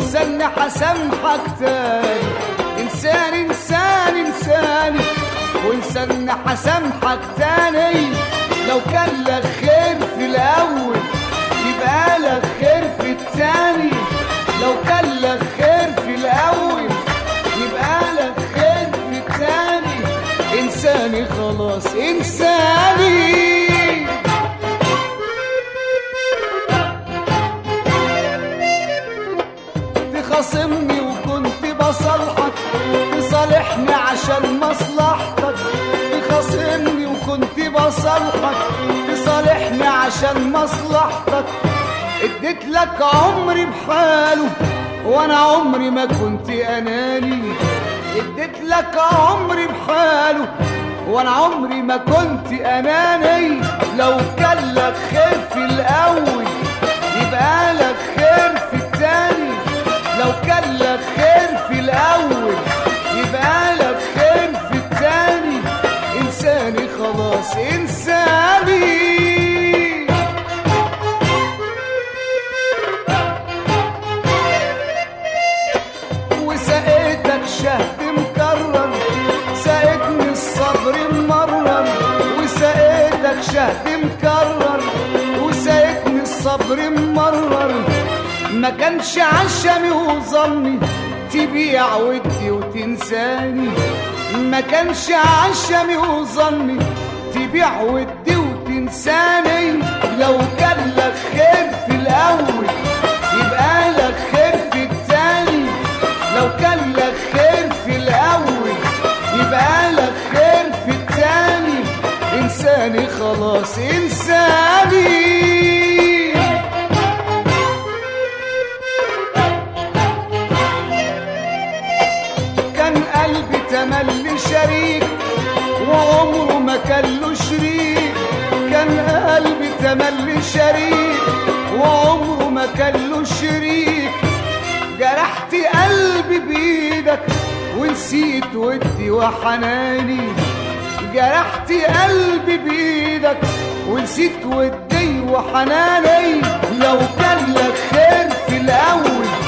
وانسان هسامحك تاني انسان انسان انساني وانسان هسامحك تاني لو كان لك خير في الاول يبقى لك خير في التاني لو كان لك خير في الاول يبقى لك خير في التاني انساني خلاص انساني تخاصمني وكنت بصالحك تصالحني عشان مصلحتك تخاصمني وكنت بصالحك تصالحني عشان مصلحتك اديت لك عمري بحاله وانا عمري ما كنت اناني اديت لك عمري بحاله وانا عمري ما كنت اناني لو كان لك خير في الاول يبقى لك خير في التاني لو كان لك خير في الاول يبقى لك خير في التاني انساني خلاص انساني وسقيتك شهد مكرر سقيتني الصبر ممرر وسقيتك شهد مكرر وسقيتني الصبر ممرر ما كانش عشمي وظني تبيع ودي وتنساني ما كانش عشمي وظني تبيع ودي وتنساني لو كان لك خير في الاول يبقى لك خير في التاني لو كان لك خير في الاول يبقى لك خير في التاني انساني خلاص انساني كان قلبي تملي شريك وعمره ما كان له شريك كان قلبي تملي شريك وعمره ما كان له شريك جرحت قلبي بإيدك ونسيت ودي وحناني جرحت قلبي بإيدك ونسيت ودي وحناني لو كان لك خير في الأول